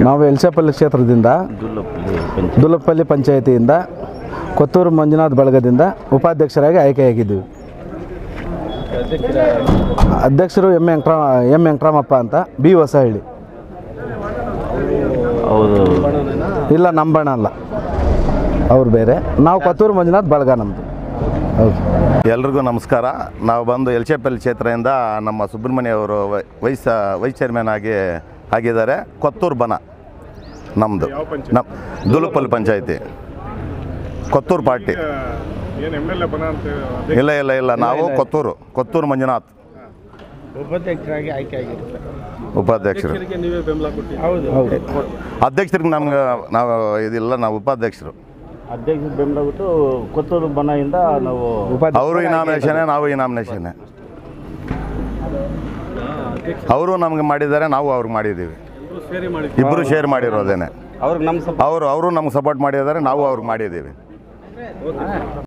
ನಾವು ಎಲ್ಸಪಲ್ಲಿ ಕ್ಷೇತ್ರದಿಂದ ದುಲ್ಲಪ್ಪಲ್ಲಿ ಪಂಚಾಯಿತಿಯಿಂದ ಕೊತ್ತೂರು ಮಂಜುನಾಥ್ ಬಳಗದಿಂದ ಉಪಾಧ್ಯಕ್ಷರಾಗಿ ಆಯ್ಕೆಯಾಗಿದ್ದೀವಿ ಅಧ್ಯಕ್ಷರು ಎಂ ವೆಂಕಟ ಎಂ ವೆಂಕಟರಾಮಪ್ಪ ಅಂತ ಬಿ ಹೊಸಹಳ್ಳಿ ಹೌದು ಇಲ್ಲ ನಂಬಣ ಅಲ್ಲ ಅವ್ರು ಬೇರೆ ನಾವು ಕೊತ್ತೂರು ಮಂಜುನಾಥ್ ಬಳಗ ನಮ್ಮದು ಹೌದು ಎಲ್ರಿಗೂ ನಮಸ್ಕಾರ ನಾವು ಬಂದು ಎಲ್ಚೆಪಲ್ ಕ್ಷೇತ್ರದಿಂದ ನಮ್ಮ ಸುಬ್ರಹ್ಮಣ್ಯ ಅವರು ವೈ- ವೈಸ್ ವೈಸ್ ಚೇರ್ಮನ್ ಆಗಿ ಆಗಿದ್ದಾರೆ ಕೊತ್ತೂರು ಬನ ನಮ್ಮದು ನಮ್ಮ ದುಲುಪಲ್ಲಿ ಪಂಚಾಯತಿ ಕೊತ್ತೂರು ಪಾರ್ಟಿ ಏನು ಎಮ್ ಎಲ್ ಎ ಬನ ಅಂತ ಇಲ್ಲ ಇಲ್ಲ ಇಲ್ಲ ನಾವು ಕೊತ್ತೂರು ಕೊತ್ತೂರು ಮಂಜುನಾಥ್ ಉಪಾಧ್ಯಕ್ಷರಾಗಿ ಆಯ್ಕೆ ಆಗಿರ್ತಾರೆ ಉಪಾಧ್ಯಕ್ಷರು ನೀವೇ ಬೆಂಬಲ ಕೊಟ್ಟಿದ್ದೀರಿ ಹೌದು ಅಧ್ಯಕ್ಷರಿಗೆ ನಮ್ಗೆ ನಾವು ಇದಿಲ್ಲ ನಾವು ಉಪಾಧ್ಯಕ್ಷರು ಅಧ್ಯಕ್ಷ ಬೆಂಬಲ ಬಿಟ್ಟು ಕೊತ್ತೂರು ಬನದಿಂದ ನಾವು ಅವರು ಈ ನಾಮಿನೇಷನ್ನೇ ನಾವು ಈ ನಾಮಿನೇಷನ್ನೇ ಅವರು ನಮ್ಗೆ ಮಾಡಿದ್ದಾರೆ ನಾವು ಅವ್ರಿಗೆ ಮಾಡಿದ್ದೀವಿ ಸೇರಿ ಮಾಡಿ ಇಬ್ಬರು ಶೇರ್ ಮಾಡಿರೋದೇನೆ ಅವ್ರಿಗೆ ನಮ್ಮ ಅವರು ಅವರು ನಮ್ಗೆ ಸಪೋರ್ಟ್ ಮಾಡಿದ್ದಾರೆ ನಾವು ಅವ್ರಿಗೆ ಮಾಡಿದ್ದೀವಿ